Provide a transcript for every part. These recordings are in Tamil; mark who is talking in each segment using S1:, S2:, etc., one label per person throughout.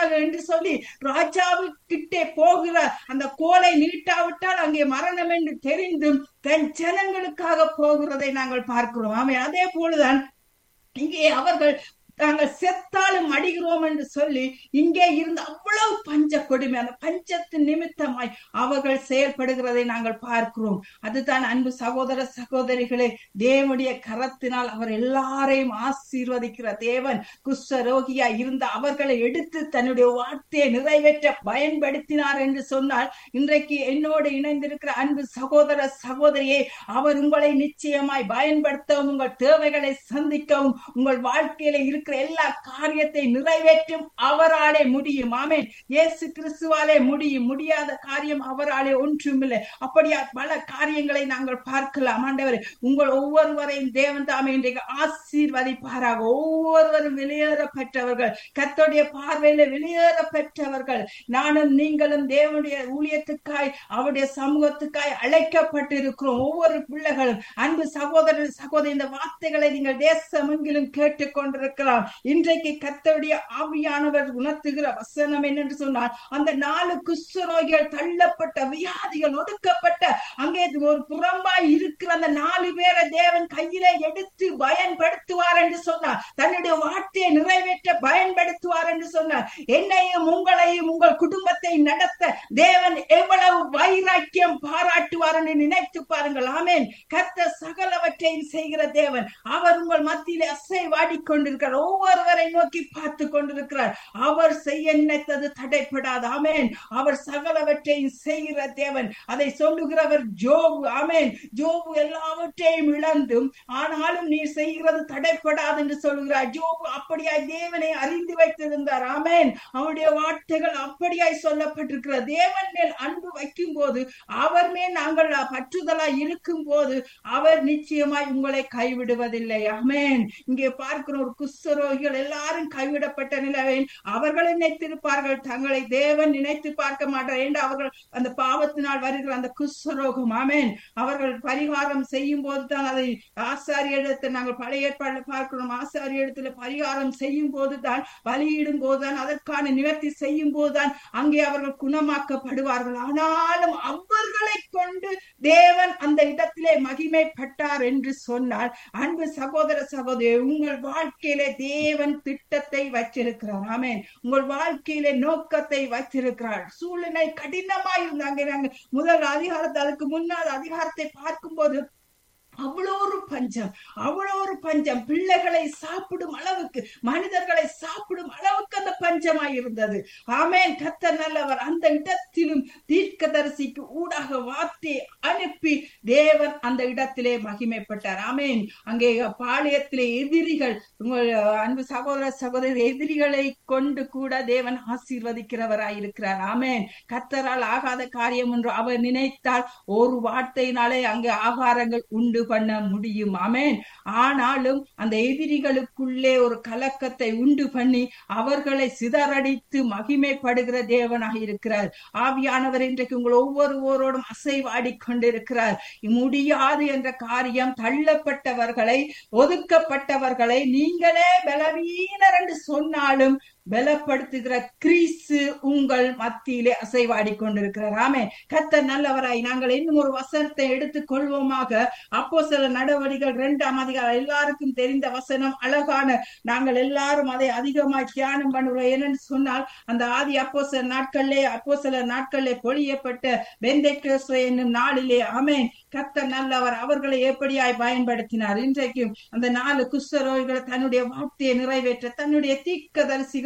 S1: செய்வாயாக என்று சொல்லி ராஜாவுக்கிட்டே போகிற அந்த கோலை நீட்டாவிட்டால் அங்கே மரணம் என்று தெரிந்தும் தன் ஜனங்களுக்காக போகிறதை நாங்கள் பார்க்கிறோம் ஆமே அதே போலதான் இங்கே அவர்கள் நாங்கள் செத்தாலும் அடிகிறோம் என்று சொல்லி இங்கே இருந்த அவ்வளவு பஞ்ச கொடுமை அந்த பஞ்சத்தின் நிமித்தமாய் அவர்கள் செயல்படுகிறதை நாங்கள் பார்க்கிறோம் அதுதான் அன்பு சகோதர சகோதரிகளே தேவனுடைய கரத்தினால் அவர் எல்லாரையும் ஆசீர்வதிக்கிற தேவன் குஷ்டரோகியா இருந்த அவர்களை எடுத்து தன்னுடைய வார்த்தையை நிறைவேற்ற பயன்படுத்தினார் என்று சொன்னால் இன்றைக்கு என்னோடு இணைந்திருக்கிற அன்பு சகோதர சகோதரியே அவர் உங்களை நிச்சயமாய் பயன்படுத்தவும் உங்கள் தேவைகளை சந்திக்கவும் உங்கள் வாழ்க்கையில இருக்கிற எல்லா காரியத்தை நிறைவேற்றும் அவராலே முடியும் ஆமேன் இயேசு கிறிஸ்துவாலே முடியும் முடியாத காரியம் அவராலே ஒன்றுமில்லை அப்படியா பல காரியங்களை நாங்கள் பார்க்கலாம் ஆண்டவர் உங்கள் ஒவ்வொருவரையும் தேவன் தாமே இன்றைக்கு ஆசீர்வதிப்பாராக ஒவ்வொருவரும் வெளியேற பெற்றவர்கள் கத்தோடைய பார்வையில வெளியேற பெற்றவர்கள் நானும் நீங்களும் தேவனுடைய ஊழியத்துக்காய் அவருடைய சமூகத்துக்காய் அழைக்கப்பட்டிருக்கிறோம் ஒவ்வொரு பிள்ளைகளும் அன்பு சகோதரர் சகோதரி இந்த வார்த்தைகளை நீங்கள் தேசமெங்கிலும் கேட்டுக்கொண்டிருக்கலாம் இன்றைக்கு கத்தருடைய ஆவியானவர் உணர்த்துகிற வசனம் என்னென்று சொன்னால் அந்த நாலு குஷ்டரோகிகள் தள்ளப்பட்ட வியாதிகள் ஒதுக்கப்பட்ட அங்கே ஒரு புறம்பாய் இருக்கிற அந்த நாலு பேரை தேவன் கையில எடுத்து பயன்படுத்துவார் என்று சொன்னார் தன்னுடைய வார்த்தையை நிறைவேற்ற பயன்படுத்துவார் என்று சொன்னார் என்னையும் உங்களையும் உங்கள் குடும்பத்தை நடத்த தேவன் எவ்வளவு வைராக்கியம் பாராட்டுவார் என்று நினைத்து பாருங்கள் ஆமேன் கத்த சகலவற்றையும் செய்கிற தேவன் அவர் உங்கள் மத்தியிலே அசை வாடிக்கொண்டிருக்கிறார் ஒவ்வொருவரை நோக்கி பார்த்து கொண்டிருக்கிறார் அவர் செய்ய நினைத்தது தடைப்படாது ஆமேன் அவர் சகலவற்றையும் செய்கிற தேவன் அதை சொல்லுகிறவர் ஜோபு ஆமேன் ஜோபு எல்லாவற்றையும் இழந்தும் ஆனாலும் நீ செய்கிறது தடைப்படாது என்று சொல்கிறார் ஜோபு அப்படியாய் தேவனை அறிந்து வைத்திருந்தார் ஆமேன் அவருடைய வார்த்தைகள் அப்படியாய் சொல்லப்பட்டிருக்கிற தேவன் மேல் அன்பு வைக்கும் போது அவர் மேல் நாங்கள் பற்றுதலாய் இருக்கும் போது அவர் நிச்சயமாய் உங்களை கைவிடுவதில்லை ஆமேன் இங்கே பார்க்கிற ஒரு குஸ்தரோகிகள் எல்லாரும் கைவிடப்பட்ட நிலவில் அவர்கள் நினைத்திருப்பார்கள் தங்களை தேவன் நினைத்து பார்க்க மாட்டார் என்று அவர்கள் அந்த பாவத்தினால் வருகிற அந்த குஸ்தரோகம் ஆமேன் அவர்கள் பரிகாரம் செய்யும் போது தான் அதை ஆசாரியத்தை நாங்கள் பழைய ஏற்பாடு பார்க்கிறோம் ஆசாரிய இடத்துல பரிகாரம் செய்யும் போதுதான் பலியிடும் போதுதான் அதற்கான நிவர்த்தி செய்யும் போதுதான் அங்கே அவர்கள் குணமாக்கப்படுவார்கள் ஆனாலும் அவர்களை கொண்டு தேவன் அந்த இடத்திலே மகிமைப்பட்டார் என்று சொன்னால் அன்பு சகோதர சகோதரி உங்கள் வாழ்க்கையிலே தேவன் திட்டத்தை வச்சிருக்கிறார் ஆமேன் உங்கள் வாழ்க்கையிலே நோக்கத்தை வச்சிருக்கிறார் சூழ்நிலை கடினமா இருந்தாங்க நாங்க முதல் அதிகாரத்தை அதுக்கு முன்னால் அதிகாரத்தை பார்க்கும்போது அவ்வளோ ஒரு பஞ்சம் அவ்வளோ ஒரு பஞ்சம் பிள்ளைகளை சாப்பிடும் அளவுக்கு மனிதர்களை சாப்பிடும் அளவுக்கு அந்த பஞ்சமாய் இருந்தது ஆமேன் கத்த நல்லவர் அந்த இடத்திலும் தீர்க்கதரிசிக்கு ஊடாக வார்த்தை அனுப்பி தேவன் அந்த இடத்திலே மகிமைப்பட்டார் ஆமேன் அங்கே பாளையத்திலே எதிரிகள் உங்கள் அன்பு சகோதர சகோதரி எதிரிகளை கொண்டு கூட தேவன் ஆசீர்வதிக்கிறவராய் இருக்கிறார் ஆமேன் கத்தரால் ஆகாத காரியம் என்று அவர் நினைத்தால் ஒரு வார்த்தையினாலே அங்கே ஆகாரங்கள் உண்டு பண்ண முடியும் ஆமேன் ஆனாலும் அந்த எதிரிகளுக்குள்ளே ஒரு கலக்கத்தை உண்டு பண்ணி அவர்களை சிதறடித்து மகிமைப்படுகிற தேவனாக இருக்கிறார் ஆவியானவர் இன்றைக்கு உங்கள் ஒவ்வொருவரோடும் அசைவாடி கொண்டிருக்கிறார் முடியாது என்ற காரியம் தள்ளப்பட்டவர்களை ஒதுக்கப்பட்டவர்களை நீங்களே பலவீனர் என்று சொன்னாலும் பலப்படுத்துகிற கிறிஸ்து உங்கள் மத்தியிலே அசைவாடி கொண்டிருக்கிறார் ஆமே கத்த நல்லவராய் நாங்கள் இன்னும் ஒரு வசனத்தை எடுத்துக் கொள்வோமாக அப்போ சில நடவடிக்கைகள் இரண்டாம் அதிகாரம் எல்லாருக்கும் தெரிந்த வசனம் அழகான நாங்கள் எல்லாரும் அதை அதிகமாய் தியானம் பண்ணுறோம் என்னன்னு சொன்னால் அந்த ஆதி அப்போ சில நாட்களிலே அப்போ சில நாட்களிலே பொழியப்பட்ட பெந்தைக்கோஸ்து என்னும் நாளிலே ஆமேன் கத்த நல்லவர் அவர்களை எப்படியாய் பயன்படுத்தினார் இன்றைக்கும் அந்த நாலு குஷ்டரோகிகளை தன்னுடைய வார்த்தையை நிறைவேற்ற தன்னுடைய தீக்கதரிசிகளை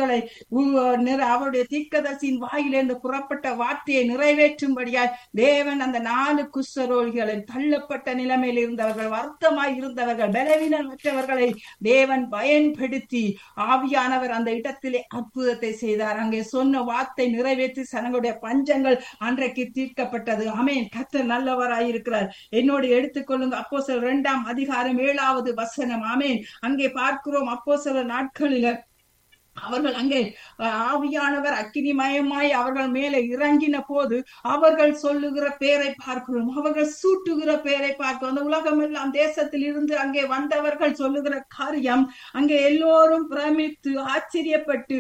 S1: அவருடைய தீக்கதரிசியின் வாயிலிருந்து புறப்பட்ட வார்த்தையை நிறைவேற்றும்படியாய் தேவன் அந்த நாலு குஷ்டரோகிகளை தள்ளப்பட்ட நிலைமையில் இருந்தவர்கள் வருத்தமாய் இருந்தவர்கள் பலவீனமற்றவர்களை தேவன் பயன்படுத்தி ஆவியானவர் அந்த இடத்திலே அற்புதத்தை செய்தார் அங்கே சொன்ன வார்த்தை நிறைவேற்றி சனங்களுடைய பஞ்சங்கள் அன்றைக்கு தீர்க்கப்பட்டது அமேன் கத்த நல்லவராய் இருக்கிறார் என்னோடு எடுத்துக்கொள்ளுங்க அப்போ சில இரண்டாம் அதிகாரம் ஏழாவது வசனம் ஆமேன் அங்கே பார்க்கிறோம் அப்போ சில நாட்களில அவர்கள் அங்கே அஹ், ஆவியானவர் அக்கினிமயமாய் அவர்கள் மேலே இறங்கின போது அவர்கள் சொல்லுகிற பேரை பார்க்கிறோம் அவர்கள் சூட்டுகிற பேரை பார்க்கிறோம் அந்த உலகம் எல்லாம் தேசத்தில் இருந்து அங்கே வந்தவர்கள் சொல்லுகிற காரியம் அங்கே எல்லோரும் பிரமித்து ஆச்சரியப்பட்டு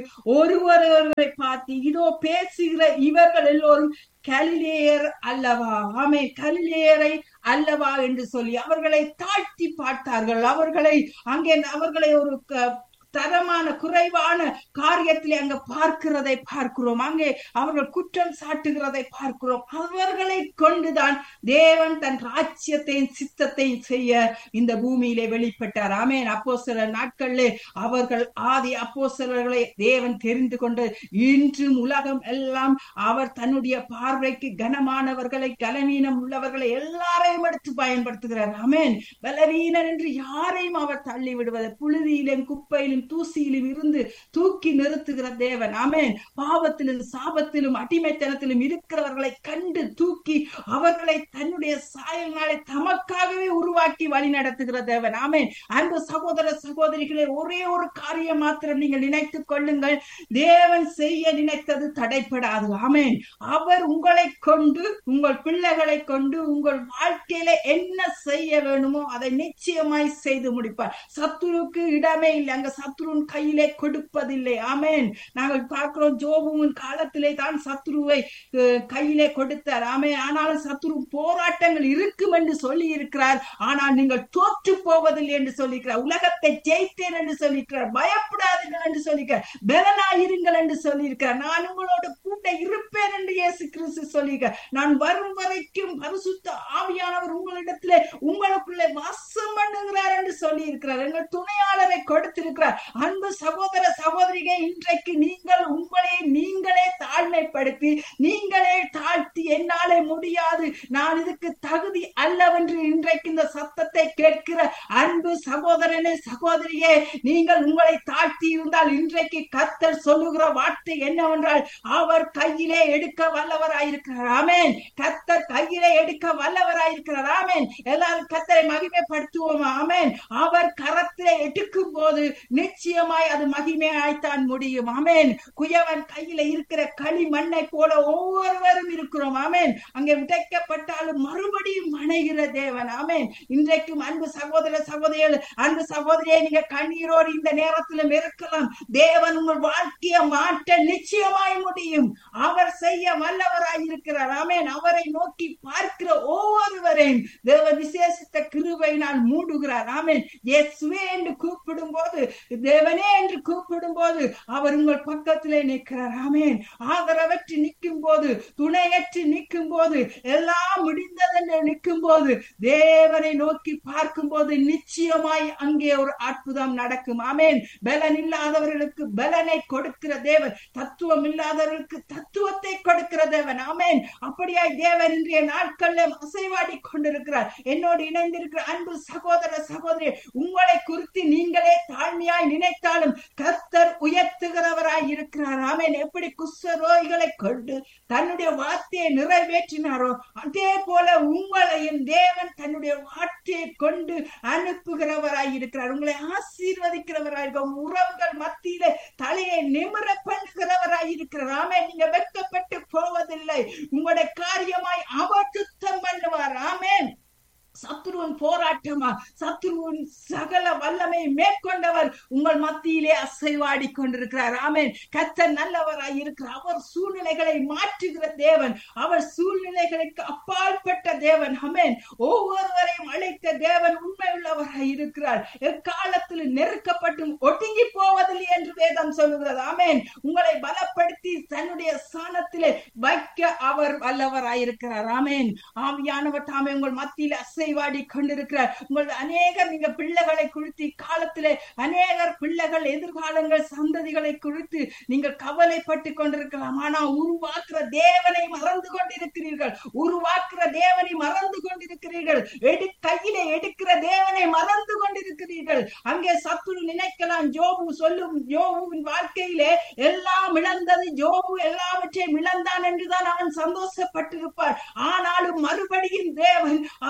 S1: ஒருவரை பார்த்து இதோ பேசுகிற இவர்கள் எல்லோரும் கலிலேயர் அல்லவா ஆமே கலிலேயரை அல்லவா என்று சொல்லி அவர்களை தாழ்த்தி பார்த்தார்கள் அவர்களை அங்கே அவர்களை ஒரு க- தரமான குறைவான காரியத்திலே அங்க பார்க்கிறதை பார்க்கிறோம் அங்கே அவர்கள் குற்றம் சாட்டுகிறதை பார்க்கிறோம் அவர்களை கொண்டுதான் தேவன் தன் ராஜ்யத்தையும் சித்தத்தையும் செய்ய இந்த பூமியிலே வெளிப்பட்டார் ஆமேன் அப்போ சில நாட்களிலே அவர்கள் ஆதி அப்போஸ்தலர்களை தேவன் தெரிந்து கொண்டு இன்றும் உலகம் எல்லாம் அவர் தன்னுடைய பார்வைக்கு கனமானவர்களை கலவீனம் உள்ளவர்களை எல்லாரையும் எடுத்து பயன்படுத்துகிறார் ஆமென் பலவீனன் என்று யாரையும் அவர் தள்ளி விடுவது புழுதியிலும் குப்பையிலும் தூசியிலும் இருந்து தூக்கி நிறுத்துகிற தேவன் ஆமென் பாவத்திலும் சாபத்திலும் அடிமைத்தனத்திலும் இருக்கிறவர்களை கண்டு தூக்கி அவர்களை தன்னுடைய சாயல்னாலே தமக்காகவே உருவாக்கி வழி நடத்துகிற தேவன் ஆமென் அன்பு சகோதர சகோதரிகளே ஒரே ஒரு காரியம் மாத்திரம் நீங்கள் நினைத்துக் கொள்ளுங்கள் தேவன் செய்ய நினைத்தது தடைப்படாது ஆமென் அவர் உங்களை கொண்டு உங்கள் பிள்ளைகளை கொண்டு உங்கள் வாழ்க்கையில என்ன செய்ய வேணுமோ அதை நிச்சயமாய் செய்து முடிப்பார் சத்துருவுக்கு இடமே இல்லை அங்க சத்துருவின் கையிலே கொடுப்பதில்லை ஆமென் நாங்கள் பார்க்கிறோம் ஜோபுவின் காலத்திலே தான் சத்துருவை அஹ், கையிலே கொடுத்தார் ஆமென் ஆனாலும் சத்துரு போராட்டங்கள் இருக்கும் என்று சொல்லி இருக்கிறார் ஆனால் நீங்கள் தோற்று போவதில்லை என்று சொல்லியிருக்கிறார் உலகத்தை ஜெயித்தேன் என்று சொல்லியிருக்கிறார் பயப்படாதீர்கள் என்று சொல்லியிருக்கிறார் பலனாயிருங்கள் என்று சொல்லியிருக்கிறார் நான் உங்களோட கூட இருப்பேன் என்று இயேசு கிறிஸ்து சொல்லியிருக்கிறார் நான் வரும் வரைக்கும் பரிசுத்த ஆவியானவர் உங்களிடத்திலே உங்களுக்குள்ளே வாசம் பண்ணுகிறார் என்று சொல்லி இருக்கிறார் எங்கள் துணையாளரை கொடுத்திருக்கிறார் அன்பு சகோதர சகோதரிகள் இன்றைக்கு நீங்கள் உங்களை நீங்களே தாழ்மைப்படுத்தி நீங்களே தாழ்த்தி என்னாலே முடியாது நான் இதுக்கு தகுதி அல்லவென்று இன்றைக்கு இந்த சத்தத்தை கேட்கிற அன்பு சகோதரனே சகோதரியே நீங்கள் உங்களை தாழ்த்தி இருந்தால் இன்றைக்கு கத்தர் சொல்லுகிற வார்த்தை என்னவென்றால் அவர் கையிலே எடுக்க வல்லவராயிருக்கிறார் ஆமென் கத்தர் கையிலே எடுக்க வல்லவராயிருக்கிறார் ஆமென் எல்லாரும் கத்தரை மகிமைப்படுத்துவோம் ஆமென் அவர் கரத்திலே எடுக்கும் போது நிச்சயமாய் அது மகிமையாய்த்தான் முடியும் ஆமென் குயவன் கையில இருக்கிற களி மண்ணை போல ஒவ்வொருவரும் இருக்கிறோம் ஆமென் அங்கே விதைக்கப்பட்டாலும் மறுபடியும் மனைகிற தேவன் ஆமென் இன்றைக்கும் அன்பு சகோதர சகோதரிகள் அன்பு சகோதரியை நீங்க கண்ணீரோடு இந்த நேரத்திலும் இருக்கலாம் தேவன் உங்கள் வாழ்க்கையை மாற்ற நிச்சயமாய் முடியும் அவர் செய்ய வல்லவராய் இருக்கிறார் ஆமென் அவரை நோக்கி பார்க்கிற ஒவ்வொருவரையும் தேவ விசேஷித்த கிருபையினால் மூடுகிறார் ஆமென் இயேசுவே என்று கூப்பிடும் போது தேவனே என்று கூப்பிடும் போது அவர் உங்கள் பக்கத்திலே நிற்கிறார் ஆமென் ஆதரவற்று நிற்கும் போது துணையற்று நிற்கும் போது எல்லாம் முடிந்தது என்று நிற்கும் போது தேவனை நோக்கி பார்க்கும் போது நிச்சயமாய் அங்கே ஒரு அற்புதம் நடக்கும் ஆமென் பலன் இல்லாதவர்களுக்கு பலனை கொடுக்கிற தேவன் தத்துவம் இல்லாதவர்களுக்கு தத்துவத்தை கொடுக்கிற தேவன் ஆமென் அப்படியாய் தேவன் இன்றைய நாட்களில் அசைவாடி கொண்டிருக்கிறார் என்னோடு இணைந்திருக்கிற அன்பு சகோதர சகோதரி உங்களை குறித்து நீங்களே தாழ்மையாய் நினைத்தாலும் கர்த்தர் உயர்த்துகிறவராய் இருக்கிறார் ஆமென் எப்படி குஷ்டரோகிகளை கொண்டு தன்னுடைய வார்த்தையை நிறைவேற்றினாரோ அதே போல உங்களையும் தேவன் தன்னுடைய வார்த்தையை கொண்டு அனுப்புகிறவராய் இருக்கிறார் உங்களை ஆசீர்வதிக்கிறவராய் இருக்கிறார். உங்க உறவுகள் மத்தியிலே தலையை நிமிர பண்ணுகிறவராய் இருக்கிறார் ஆமென் நீங்க வெட்கப்பட்டு போவதில்லை உங்களுடைய காரியமாய் அவர் சுத்தம் பண்ணுவார் ஆமென் சத்ருவின் போராட்டமா சத்ருவின் சகல வல்லமை மேற்கொண்டவர் உங்கள் மத்தியிலே அசைவாடி கொண்டிருக்கிறார் ஆமென் கத்தர் நல்லவராய் இருக்கிறார் அவர் சூழ்நிலைகளை மாற்றுகிற தேவன் அவர் சூழ்நிலைகளுக்கு அப்பாற்பட்ட தேவன் ஆமென் ஒவ்வொருவரையும் அழைத்த தேவன் உண்மையுள்ளவராய் இருக்கிறார் எக்காலத்தில் நெருக்கப்பட்டும் ஒடுங்கி போவதில்லை என்று வேதம் சொல்லுகிறது ஆமென் உங்களை பலப்படுத்தி தன்னுடைய ஸ்தானத்திலே வைக்க அவர் வல்லவராயிருக்கிறார் ஆமென் ஆவியானவர் தாமே உங்கள் மத்தியில் அசைவாடி கொண்டிருக்கிறார் உங்கள் அநேகர் நீங்க பிள்ளைகளை குறித்து காலத்திலே அநேகர் பிள்ளைகள் எதிர்காலங்கள் சந்ததிகளை குறித்து நீங்கள் கவலைப்பட்டு கொண்டிருக்கலாம் ஆனா உருவாக்குற தேவனை மறந்து கொண்டிருக்கிறீர்கள் உருவாக்குற தேவனை மறந்து கொண்டிருக்கிறீர்கள் எடு கையிலே எடுக்கிற தேவனை மறந்து கொண்டிருக்கிறீர்கள் அங்கே சத்துரு நினைக்கலாம் ஜோபு சொல்லும் ஜோபுவின் வாழ்க்கையிலே எல்லாம் இழந்தது ஜோபு எல்லாவற்றையும் இழந்தான் என்றுதான் அவன் சந்தோஷப்பட்டிருப்பார் ஆனாலும் மறுபடியும் தேவன் அவரை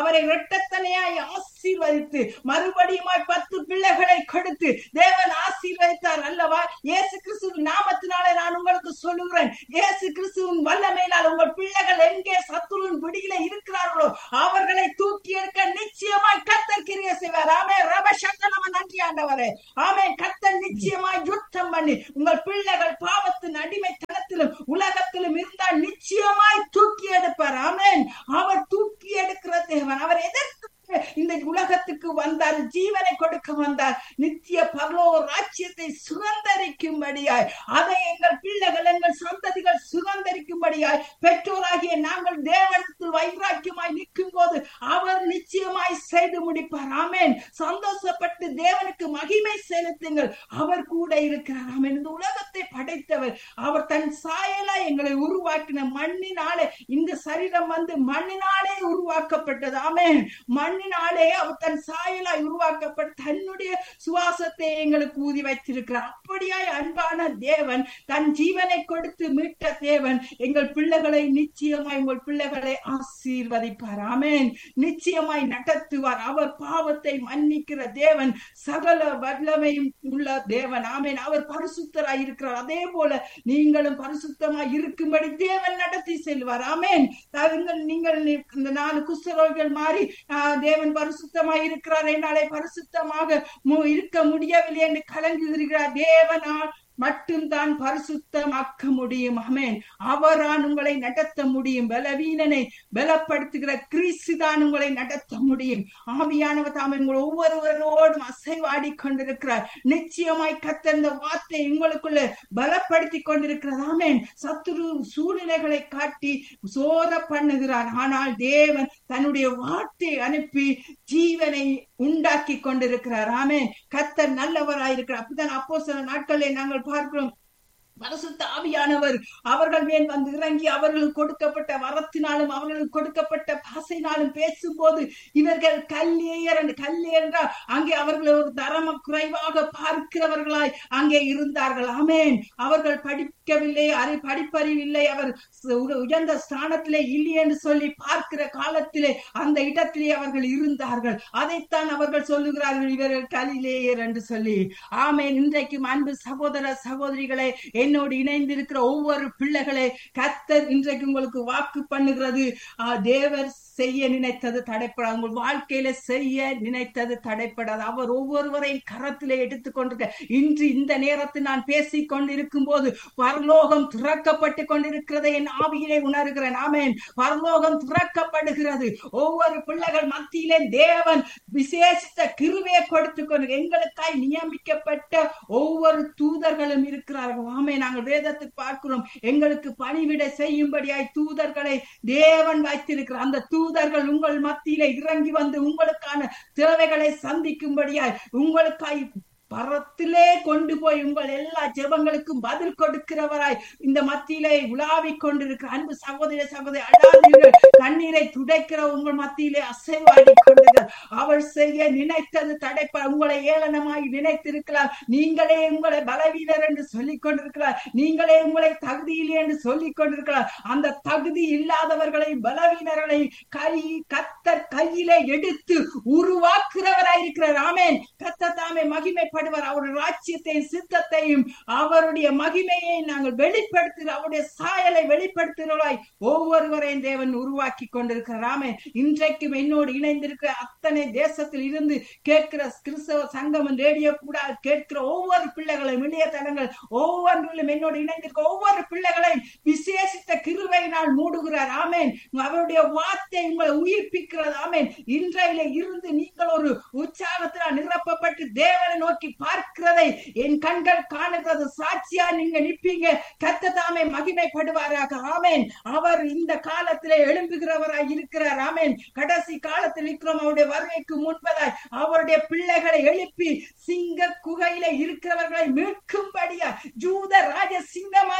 S1: இரட்டத்தனையாய் ஆசீர்வதித்து மறுபடியுமாய் பத்து பிள்ளைகளை கொடுத்து தேவன் ஆசீர்வதித்தார் அல்லவா இயேசு கிறிஸ்துவின் நாமத்தினாலே நான் உங்களுக்கு சொல்லுகிறேன் இயேசு கிறிஸ்துவின் வல்லமையினால் உங்கள் பிள்ளைகள் எங்கே சத்துருவின் பிடியில இருக்கிறார்களோ அவர்களை தூக்கி எடுக்க நிச்சயமாய் கத்தர் கிரிய செய்வார் ஆமே ரபசங்கனம நன்றி ஆண்டவரே ஆமே கத்தர் நிச்சயமாய் யுத்தம் பண்ணி உங்கள் பிள்ளைகள் பாவத்தின் அடிமைத்தனத்திலும் உலகத்திலும் இருந்தால் நிச்சயமாய் தூக்கி எடுப்பார் ஆமேன் அவர் தூக்கி எடுக்கிற தேவன் அவர் எதற்கு இந்த உலகத்துக்கு வந்தார் ஜீவனை கொடுக்க வந்தார் நித்திய பரலோ ராஜ்யத்தை சுதந்திரிக்கும்படியாய் அதை எங்கள் பிள்ளைகள் எங்கள் சந்ததிகள் சுதந்திரிக்கும்படியாய் பெற்றோராகிய நாங்கள் தேவனத்தில் வைராக்கியமாய் நிற்கும் போது அவர் நிச்சயமாய் செய்து முடிப்பார் ஆமேன் சந்தோஷப்பட்டு தேவனுக்கு மகிமை செலுத்துங்கள் அவர் கூட இருக்கிறார் ஆமேன் இந்த உலகத்தை படைத்தவர் அவர் தன் சாயலா எங்களை உருவாக்கின மண்ணினாலே இந்த சரீரம் வந்து மண்ணினாலே உருவாக்கப்பட்டது ஆமேன் மண்ணினாலே அவர் தன் சாயலாய் உருவாக்கப்பட்டு தன்னுடைய சுவாசத்தை எங்களுக்கு ஊதி வைத்திருக்கிறார் அப்படியாய் அன்பான தேவன் தன் ஜீவனை கொடுத்து மீட்ட தேவன் எங்கள் பிள்ளைகளை நிச்சயமாய் உங்கள் பிள்ளைகளை ஆசீர்வதிப்பார் ஆமேன் நிச்சயமாய் நடத்துவார் அவர் பாவத்தை மன்னிக்கிற தேவன் சகல வல்லமையும் உள்ள தேவன் ஆமேன் அவர் பரிசுத்தராய் இருக்கிறார் அதே போல நீங்களும் பரிசுத்தமாய் இருக்கும்படி தேவன் நடத்தி செல்வார் ஆமேன் தாருங்கள் நீங்கள் இந்த நாலு குஷ்டரோகிகள் மாறி தேவன் பரிசுத்தமாய் இருக்கிறார் என்னாலே பரிசுத்தமாக இருக்க முடியவில்லை என்று கலங்குகிறார் தேவனால் மட்டும்தான் பரிசுத்தமாக்க முடியும் அமேன் அவரான் உங்களை நடத்த முடியும் பலவீனனை பலப்படுத்துகிற கிறிஸ்து தான் உங்களை நடத்த முடியும் ஆவியானவர் தாம் உங்கள் ஒவ்வொருவரோடும் அசைவாடி கொண்டிருக்கிறார் நிச்சயமாய் கத்தந்த வார்த்தை உங்களுக்குள்ள பலப்படுத்தி கொண்டிருக்கிறது ஆமேன் சத்துரு சூழ்நிலைகளை காட்டி சோர பண்ணுகிறார் ஆனால் தேவன் தன்னுடைய வார்த்தை அனுப்பி ஜீவனை உண்டாக்கி கொண்டிருக்கிறார் ஆமே கத்தர் நல்லவராயிருக்கிறார் அப்படித்தான் அப்போ சில நாட்களே நாங்கள் பார்க்கிறோம் பரிசுத்த ஆவியானவர் அவர்கள் மேல் வந்து இறங்கி அவர்களுக்கு கொடுக்கப்பட்ட வரத்தினாலும் அவர்களுக்கு கொடுக்கப்பட்ட பாசையினாலும் பேசும்போது இவர்கள் கல்லியர் கல்லி என்றால் அங்கே அவர்கள் ஒரு தரம குறைவாக பார்க்கிறவர்களாய் அங்கே இருந்தார்கள் ஆமேன் அவர்கள் படிக்கவில்லை அறி படிப்பறிவில்லை அவர் உயர்ந்த ஸ்தானத்திலே இல்லை என்று சொல்லி பார்க்கிற காலத்திலே அந்த இடத்திலே அவர்கள் இருந்தார்கள் அதைத்தான் அவர்கள் சொல்லுகிறார்கள் இவர்கள் கலிலேயர் என்று சொல்லி ஆமேன் இன்றைக்கும் அன்பு சகோதர சகோதரிகளை என்னோடு இணைந்திருக்கிற ஒவ்வொரு பிள்ளைகளை கத்தர் இன்றைக்கு உங்களுக்கு வாக்கு பண்ணுகிறது தேவர் செய்ய நினைத்தது தடைப்படாது உங்கள் வாழ்க்கையில செய்ய நினைத்தது தடைப்படாது அவர் ஒவ்வொருவரையும் கரத்திலே எடுத்துக்கொண்டிருக்க இன்று இந்த நேரத்தில் நான் பேசிக் கொண்டிருக்கும் போது பரலோகம் துறக்கப்பட்டு கொண்டிருக்கிறதை என் ஆவியிலே உணர்கிறேன் ஆமேன் பரலோகம் துறக்கப்படுகிறது ஒவ்வொரு பிள்ளைகள் மத்தியிலே தேவன் விசேஷித்த கிருவையை கொடுத்து கொண்டு எங்களுக்காய் நியமிக்கப்பட்ட ஒவ்வொரு தூதர்களும் இருக்கிறார்கள் ஆமே நாங்கள் வேதத்தை பார்க்கிறோம் எங்களுக்கு பணிவிட செய்யும்படியாய் தூதர்களை தேவன் வைத்திருக்கிறார் அந்த தூதர்கள் உங்கள் மத்தியிலே இறங்கி வந்து உங்களுக்கான தேவைகளை சந்திக்கும்படியாய் உங்களுக்காய் பரத்திலே கொண்டு போய் உங்கள் எல்லா ஜெபங்களுக்கும் பதில் கொடுக்கிறவராய் இந்த மத்தியிலே உலாவிக் கொண்டிருக்கிற அன்பு சகோதர சகோதரி அழாதீர்கள் கண்ணீரை துடைக்கிற உங்கள் மத்தியிலே அசைவாடி கொண்டிருக்கிறார் அவர் செய்ய நினைத்தது தடைப்ப உங்களை ஏளனமாய் நினைத்திருக்கலாம் நீங்களே உங்களை பலவீனர் என்று சொல்லிக் கொண்டிருக்கிறார் நீங்களே உங்களை தகுதியில்லை என்று சொல்லிக் கொண்டிருக்கிறார் அந்த தகுதி இல்லாதவர்களை பலவீனர்களை கை கத்தர் கையிலே எடுத்து உருவாக்குறவராய் இருக்கிறார் ஆமேன் கத்த தாமே மகிமை வெளிப்படுவார் அவருடைய ராஜ்யத்தையும் சித்தத்தையும் அவருடைய மகிமையை நாங்கள் வெளிப்படுத்துகிற அவருடைய சாயலை வெளிப்படுத்துகிறவராய் ஒவ்வொருவரையும் தேவன் உருவாக்கி கொண்டிருக்கிறாமே இன்றைக்கும் என்னோடு இணைந்திருக்கிற அத்தனை தேசத்தில் இருந்து கேட்கிற கிறிஸ்தவ சங்கமம் ரேடியோ கூட கேட்கிற ஒவ்வொரு பிள்ளைகளையும் இளையதளங்கள் ஒவ்வொன்றிலும் என்னோடு இணைந்திருக்க ஒவ்வொரு பிள்ளைகளையும் விசேஷித்த கிருவையினால் மூடுகிறார் ஆமேன் அவருடைய வார்த்தை உங்களை உயிர்ப்பிக்கிறது ஆமேன் இன்றையில இருந்து நீங்கள் ஒரு உற்சாகத்தினால் நிரப்பப்பட்டு தேவனை நோக்கி நோக்கி பார்க்கிறதை என் கண்கள் காணுகிறது சாட்சியா நீங்க நிப்பீங்க கத்ததாமே மகிமைப்படுவாராக ஆமேன் அவர் இந்த காலத்திலே எழும்புகிறவராய் இருக்கிறார் ஆமேன் கடைசி காலத்தில் இருக்கிறோம் அவருடைய வருகைக்கு முன்பதாய் அவருடைய பிள்ளைகளை எழுப்பி சிங்க குகையில இருக்கிறவர்களை மீட்கும்படியா ஜூத ராஜ சிங்கமாய் இன்றைக்கு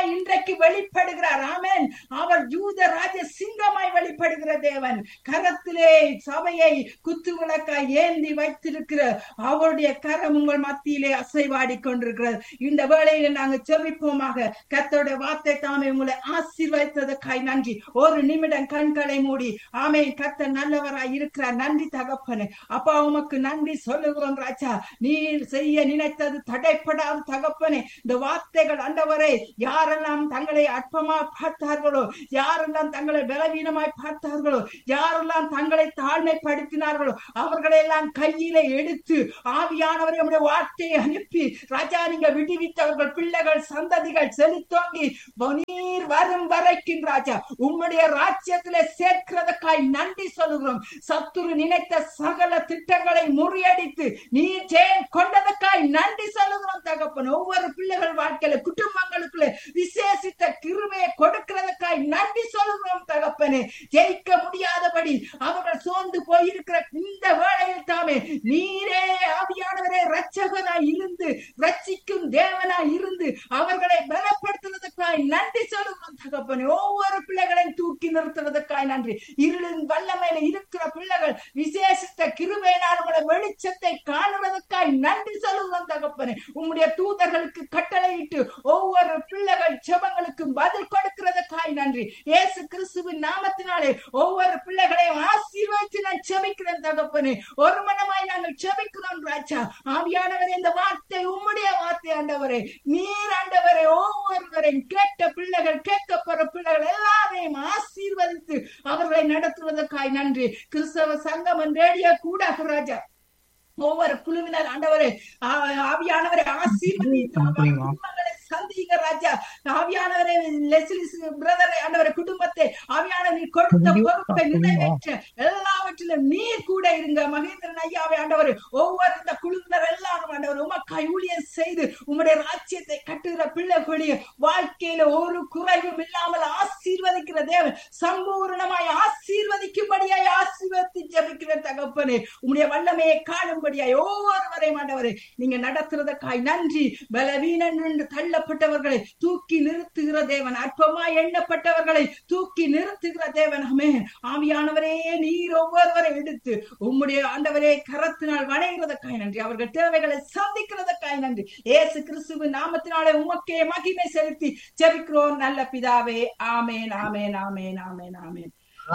S1: இன்றைக்கு வெளிப்படுகிறார் ஆமென் அவர் யூத ராஜ சிங்கமாய் வெளிப்படுகிற தேவன் கரத்திலே சபையை குத்து விளக்காய் ஏந்தி வைத்திருக்கிற அவருடைய கரம் உங்கள் மத்தியிலே அசைவாடி கொண்டிருக்கிறது இந்த வேளையில நாங்க செபிப்போமாக கத்தோட வார்த்தை தாமே உங்களை ஆசீர்வதித்ததற்காய் நன்றி ஒரு நிமிடம் கண்களை மூடி ஆமே கத்த நல்லவராய் இருக்கிறார் நன்றி தகப்பனே அப்பா உமக்கு நன்றி சொல்லுகிறோம் ராஜா நீர் செய்ய நினைத்தது தடைப்படாத தகப்பனே இந்த வார்த்தைகள் அண்டவரே யாரெல்லாம் தங்களை அற்பமா பார்த்தார்களோ யாரெல்லாம் தங்களை பலவீனமாய் பார்த்தார்களோ யாரெல்லாம் தங்களை தாழ்மைப்படுத்தினார்களோ அவர்களை எல்லாம் கையில எடுத்து ஆவியானவரை நம்முடைய வார்த்தையை அனுப்பி ராஜா நீங்க விடுவித்தவர்கள் பிள்ளைகள் சந்ததிகள் செலுத்தோங்கி நீர் வரும் வரைக்கும் ராஜா உம்முடைய ராஜ்யத்திலே சேர்க்கிறதுக்காய் நன்றி சொல்லுகிறோம் சத்துரு நினைத்த சகல திட்டங்களை முறியடித்து நீர் ஜெயம் கொண்டதுக்காய் நன்றி சொல்லுகிறோம் தகப்பன் ஒவ்வொரு பிள்ளைகள் வாழ்க்கையில குடும்பங்களுக்குள்ள விசேஷித்த கிருமையை கொடுக்கிறதுக்காய் நன்றி சொல்லுகிறோம் தகப்பனே ஜெயிக்க முடியாதபடி அவர்கள் சோர்ந்து போயிருக்கிற இந்த வேளையில் தாமே நீரே ஆவியானவரே ரட்சகனாய் இருந்து ரட்சிக்கும் தேவனாய் இருந்து அவர்களை பலப்படுத்துவதற்காய் நன்றி சொல்லுகிறோம் தகப்பனே ஒவ்வொரு பிள்ளைகளையும் தூக்கி நிறுத்துவதற்காய் நன்றி இருளின் வல்லமையில இருக்கிற பிள்ளைகள் விசேஷித்த கிருபையினால் உங்களை வெளிச்சத்தை காணுவதற்காய் நன்றி சொல்லுகிறோம் தகப்பனே உம்முடைய தூதர்களுக்கு கட்டளையிட்டு ஒவ்வொரு பிள்ளைகள் ஜெபங்களுக்கும் பதில் கொடுக்கிறதுக்காய் நன்றி இயேசு கிறிஸ்துவின் நாமத்தினாலே ஒவ்வொரு பிள்ளைகளையும் ஆசீர்வதித்து நான் செபிக்கிறேன் தகப்பனே ஒரு மனமாய் நாங்கள் செபிக்கிறோம் ராஜா ஆவியானவரே இந்த வார்த்தை உம்முடைய வார்த்தை ஆண்டவரே நீர் ஆண்டவரே ஒவ்வொருவரையும் கேட்ட பிள்ளைகள் கேட்க போற பிள்ளைகள் எல்லாரையும் ஆசீர்வதித்து அவர்களை நடத்துவதற்காய் நன்றி கிறிஸ்தவ சங்கமன் ரேடியோ கூட ராஜா ஒவ்வொரு குழுவினர் ஆண்டவரே ஆ- ஆவியானவரை ஆசீர்வதித்து அவர் குடும்பங்களை சந்திங்க ராஜா ஆவியானவரை லெஸ்லி பிரதரை ஆண்டவரை குடும்பத்தை ஆவியானவர் நீர் கொடுத்த பொறுப்பை நிறைவேற்ற எல்லாவற்றிலும் நீர் கூட இருங்க மகேந்திரன் ஐயாவை ஆண்டவர் ஒவ்வொரு இந்த குழுவினர் எல்லாரும் ஆண்டவர் உமக்காய் ஊழியர் செய்து உம்முடைய ராஜ்யத்தை கட்டுகிற பிள்ளைகளுடைய வாழ்க்கையில ஒரு குறைவும் இல்லாமல் ஆசீர்வதிக்கிற தேவன் சம்பூர்ணமாய் ஆசீர்வதிக்கும்படியாய் ஆசீர்வதி ஜபிக்கிற தகப்பனே உம்முடைய வல்லமையை காணும்படியாய் ஒவ்வொருவரையும் ஆண்டவரே நீங்க நடத்துறதுக்காய் நன்றி பலவீனன் என்று தள்ளப்பட்டவர்களை தூக்கி நிறுத்துகிற தேவன் அற்பமாய் எண்ணப்பட்டவர்களை தூக்கி நிறுத்துகிற தேவன் அமே ஆவியானவரே நீர் ஒவ்வொருவரை எடுத்து உம்முடைய ஆண்டவரே கரத்தினால் வணைகிறதற்காய் நன்றி அவர்கள் தேவைகளை சந்திக்கிறதற்காய் நன்றி ஏசு கிறிஸ்துவின் நாமத்தினாலே உமக்கே மகிமை செலுத்தி ஜெபிக்கிறோம் நல்ல பிதாவே ஆமேன் ஆமேன் ஆமேன் ஆமேன் ஆமேன்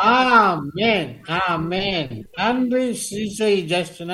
S2: ஆமென் ஆமென் நன்றி ஸ்ரீசை ஜஸ்டனா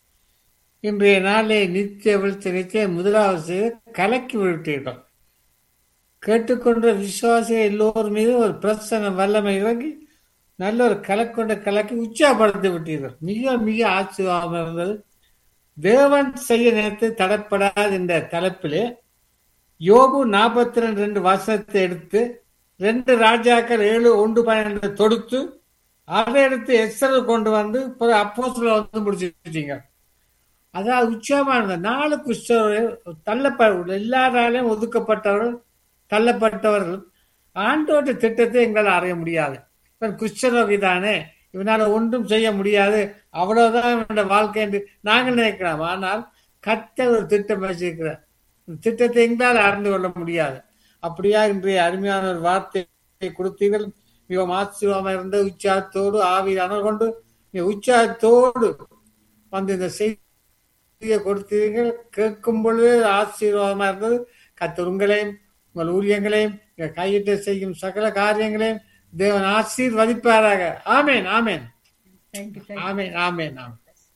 S2: இன்றைய நாளை நித்திய விழுத்தத்தை முதலாவது செய்து கலக்கி விட்டீர்கள் கேட்டுக்கொண்ட விசுவாசிகள் எல்லோரும் மீது ஒரு பிரசன வல்லமை இறங்கி நல்ல ஒரு கலக்கொண்ட கலக்கி உற்சாகப்படுத்தி விட்டீர்கள் மிக மிக ஆச்சரியமாக இருந்தது தேவன் செய்ய நினைத்து தடப்படாத இந்த தலைப்பிலே யோபு நாற்பத்தி ரெண்டு ரெண்டு வசனத்தை எடுத்து ரெண்டு ராஜாக்கள் ஏழு ஒன்று பன்னெண்டு தொடுத்து அதை எடுத்து எக்ஸல் கொண்டு வந்து அப்போ வந்து முடிச்சுட்டீங்க அதாவது உச்சமானது நாலு கிறிஸ்தவர்கள் தள்ளப்பட எல்லாராலையும் ஒதுக்கப்பட்டவர்கள் தள்ளப்பட்டவர்கள் ஆண்டோட்ட திட்டத்தை எங்களால் அறிய முடியாது இவன் கிறிஸ்தவகை தானே இவனால ஒன்றும் செய்ய முடியாது அவ்வளவுதான் இவனோட வாழ்க்கை என்று நாங்கள் நினைக்கலாம் ஆனால் கத்த ஒரு திட்டம் வச்சிருக்கிறார் இந்த திட்டத்தை எங்களால் அறிந்து கொள்ள முடியாது அப்படியா இன்றைய அருமையான ஒரு வார்த்தையை கொடுத்தீர்கள் மிகவும் ஆச்சரியமாக இருந்த உற்சாகத்தோடு ஆவியான கொண்டு மிக உற்சாகத்தோடு வந்து இந்த செய்தியை கொடுத்தீர்கள் கேட்கும் பொழுது ஆசீர்வாதமா இருந்தது கத்தர் உங்களையும் உங்கள் ஊழியங்களையும் இங்க கையிட்டு செய்யும் சகல காரியங்களையும் தேவன் ஆசீர்வதிப்பாராக ஆமேன் ஆமேன்
S1: Thank you, thank you.
S2: ஆமேன் ஆமேன் ஆமேன்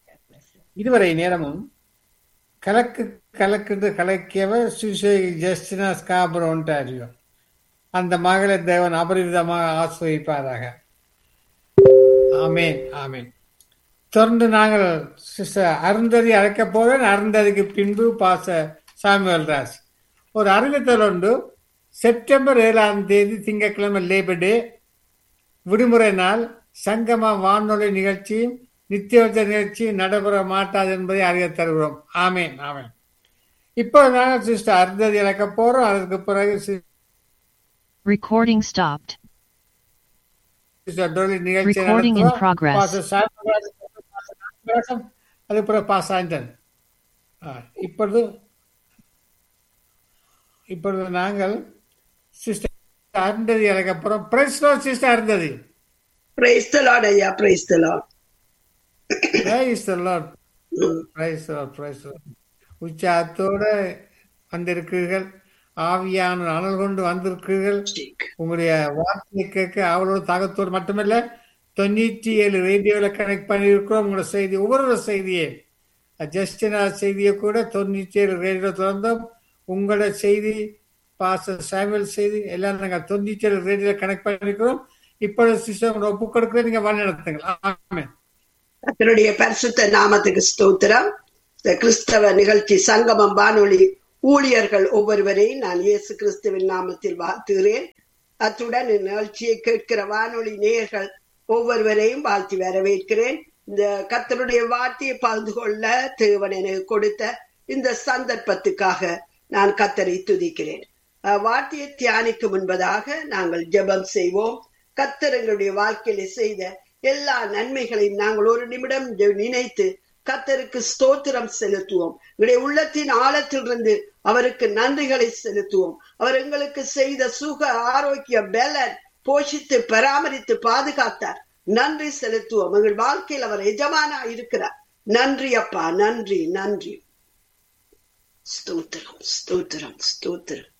S2: இதுவரை நேரமும் கலக்கு கலக்குண்டு கலக்கியவர் சுசே ஜஸ்டினா ஸ்காபர் ஒன்டாரியோ அந்த மகளை தேவன் அபரிவிதமாக ஆசிர்வதிப்பாராக ஆமேன் ஆமேன் தொடர்ந்து நாங்கள் சிஸ்டர் அருந்ததி அழைக்க போறேன் அருந்ததிக்கு பின்பு பாச சாமுவேல் ராஜ் ஒரு அறிவித்தல் உண்டு செப்டம்பர் ஏழாம் தேதி திங்கட்கிழமை லேபர் டே விடுமுறை நாள் சங்கம வானொலி நிகழ்ச்சியும் நித்தியோஜ நிகழ்ச்சி நடைபெற மாட்டாது என்பதை அறிய தருகிறோம் ஆமேன் ஆமேன் இப்போ நாங்கள் சிஸ்டர் அருந்ததி இழக்க போறோம் அதற்கு பிறகு
S3: Recording stopped.
S2: சிஸ்டர் டோலி நிகழ்ச்சி
S3: Recording in progress.
S2: அது பிறகு பாஸ் ஆண்டன் இப்பொழுது இப்பொழுது நாங்கள் சிஸ்டர் அருந்ததி அதுக்கப்புறம் பிரஸ்லோ sister Arundhati
S4: praise the Lord ஐயா praise the Lord
S2: praise Lord praise praise உற்சாகத்தோட வந்திருக்கிறீர்கள் ஆவியான அனல் கொண்டு வந்திருக்கிறீர்கள் உங்களுடைய வார்த்தையை கேட்க அவளோட தாகத்தோடு மட்டுமல்ல தொண்ணூற்றி ஏழு ரேடியோவில் கனெக்ட் பண்ணியிருக்கிறோம் உங்களோட செய்தி ஒவ்வொரு செய்தியை ஜஸ்டினா செய்தியை கூட தொண்ணூற்றி ஏழு ரேடியோ திறந்தோம் உங்களோட செய்தி பாச சாமுவல் செய்தி எல்லாம் நாங்கள் தொண்ணூற்றி ஏழு ரேடியோவில் கனெக்ட் பண்ணியிருக்கிறோம் இப்பொழுது சிஸ்டம் ஒப்பு கொடுக்குறேன் நீங்கள் வழி நடத்துங்கள் ஆமாம்
S4: கர்த்தருடைய பரிசுத்த நாமத்துக்கு ஸ்தோத்திரம் இந்த கிறிஸ்தவ நிகழ்ச்சி சங்கமம் வானொலி ஊழியர்கள் ஒவ்வொருவரையும் நான் இயேசு கிறிஸ்துவின் நாமத்தில் வாழ்த்துகிறேன் அத்துடன் இந்நிகழ்ச்சியை கேட்கிற வானொலி நேயர்கள் ஒவ்வொருவரையும் வாழ்த்தி வரவேற்கிறேன் இந்த கர்த்தருடைய வார்த்தையை பகிர்ந்து கொள்ள தேவன் எனக்கு கொடுத்த இந்த சந்தர்ப்பத்துக்காக நான் கத்தரை துதிக்கிறேன் அஹ், வார்த்தையை தியானிக்கும் முன்பதாக நாங்கள் ஜெபம் செய்வோம் கத்தர் எங்களுடைய வாழ்க்கையில செய்த எல்லா நன்மைகளையும் நாங்கள் ஒரு நிமிடம் ஜெ- நினைத்து கத்தருக்கு ஸ்தோத்திரம் செலுத்துவோம் எங்களுடைய உள்ளத்தின் ஆழத்திலிருந்து அவருக்கு நன்றிகளை செலுத்துவோம் அவர் எங்களுக்கு செய்த சுக ஆரோக்கிய பலன் போஷித்து பராமரித்து பாதுகாத்தார் நன்றி செலுத்துவோம் எங்கள் வாழ்க்கையில் அவர் எஜமானா இருக்கிறார் நன்றி அப்பா நன்றி நன்றி ஸ்தோத்திரம் ஸ்தோத்திரம் ஸ்தோத்திரம்